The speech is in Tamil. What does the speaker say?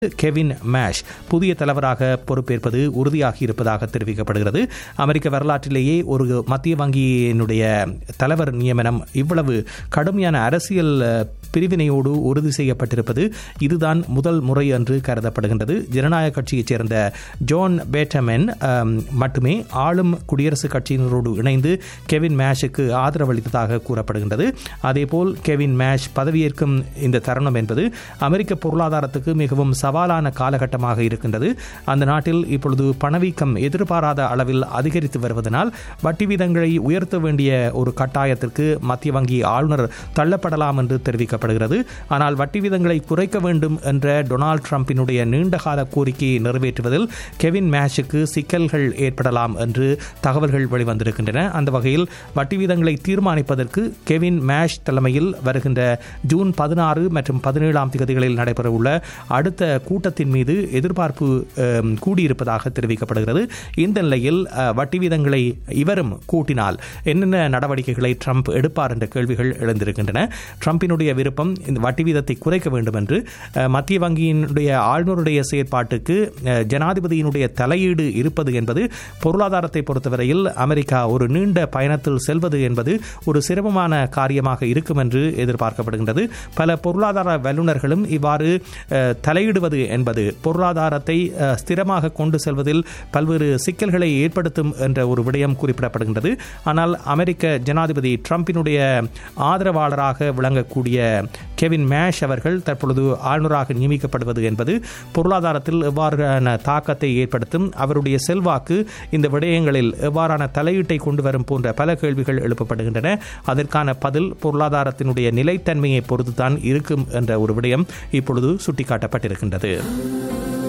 கெவின் மேஷ் புதிய தலைவராக பொறுப்பேற்பது உறுதியாகி இருப்பதாக தெரிவிக்கப்படுகிறது அமெரிக்க வரலாற்றிலேயே ஒரு மத்திய வங்கியினுடைய தலைவர் நியமனம் இவ்வளவு கடுமையான அரசியல் அஹ், பிரிவினையோடு உறுதி செய்யப்பட்டிருப்பது இதுதான் முதல் முறை என்று கருதப்படுகின்றது ஜனநாயக கட்சியைச் சேர்ந்த ஜோன் பேட்டமென் அம், மட்டுமே ஆளும் குடியரசுக் கட்சியினரோடு இணைந்து கெவின் மேஷுக்கு ஆதரவு அளித்ததாக கூறப்படுகின்றது அதேபோல் கெவின் மேஷ் பதவியேற்கும் இந்த தருணம் என்பது அமெரிக்க பொருளாதாரத்துக்கு மிகவும் சவாலான காலகட்டமாக இருக்கின்றது அந்த நாட்டில் இப்பொழுது பணவீக்கம் எதிர்பாராத அளவில் அதிகரித்து வருவதனால் வட்டி வீதங்களை உயர்த்த வேண்டிய ஒரு கட்டாயத்திற்கு மத்திய வங்கி ஆளுநர் தள்ளப்படலாம் என்று தெரிவிக்கப்படுகிறது ஆனால் வட்டி வீதங்களை குறைக்க வேண்டும் என்ற டொனால்ட் ட்ரம்பினுடைய நீண்டகால கோரிக்கையை நிறைவேற்றுவதில் கெவின் மேஷுக்கு சிக்கல்கள் ஏற்படலாம் என்று தகவல்கள் வெளிவந்திருக்கின்றன அந்த வகையில் வட்டி வீதங்களை தீர்மானிப்பதற்கு கெவின் மேஷ் தலைமையில் வருகின்ற ஜூன் பதினாறு மற்றும் பதினேழாம் தேதிகளில் நடைபெறவுள்ள அடுத்த கூட்டத்தின் மீது எதிர்பார்ப்பு அம், கூடியிருப்பதாக தெரிவிக்கப்படுகிறது இந்த நிலையில் அ, வட்டி வீதங்களை இவரும் கூட்டினால் என்னென்ன நடவடிக்கைகளை ட்ரம்ப் எடுப்பார் என்ற கேள்விகள் எழுந்திருக்கின்றன ட்ரம்பினுடைய விருப்பம் இந்த வட்டி வீதத்தை குறைக்க வேண்டும் என்று அ, மத்திய வங்கியினுடைய ஆளுநருடைய செயற்பாட்டுக்கு அ, ஜனாதிபதியினுடைய தலையீடு இருப்பது என்பது பொருளாதாரத்தை பொறுத்தவரையில் அமெரிக்கா ஒரு நீண்ட பயணத்தில் செல்வது என்பது ஒரு சிரமமான காரியமாக இருக்கும் என்று எதிர்பார்க்கப்படுகின்றது பல பொருளாதார வல்லுநர்களும் இவ்வாறு அஹ், தலையிடுவது என்பது பொருளாதாரத்தை அஹ், ஸ்திரமாக கொண்டு செல்வதில் பல்வேறு சிக்கல்களை ஏற்படுத்தும் என்ற ஒரு விடயம் குறிப்பிடப்படுகின்றது ஆனால் அமெரிக்க ஜனாதிபதி ட்ரம்பினுடைய ஆதரவாளராக விளங்கக்கூடிய கெவின் மேஷ் அவர்கள் தற்பொழுது ஆளுநராக நியமிக்கப்படுவது என்பது பொருளாதாரத்தில் எவ்வாறான தாக்கத்தை ஏற்படுத்தும் அவருடைய செல்வாக்கு இந்த விடயங்களில் எவ்வாறான தலையீட்டை கொண்டு வரும் போன்ற பல கேள்விகள் எழுப்பப்படுகின்றன அதற்கான பதில் பொருளாதாரத்தினுடைய நிலைத்தன்மையை பொறுத்துதான் இருக்கும் என்ற ஒரு விடயம் இப்பொழுது சுட்டிக்காட்டப்பட்டிருக்கின்றது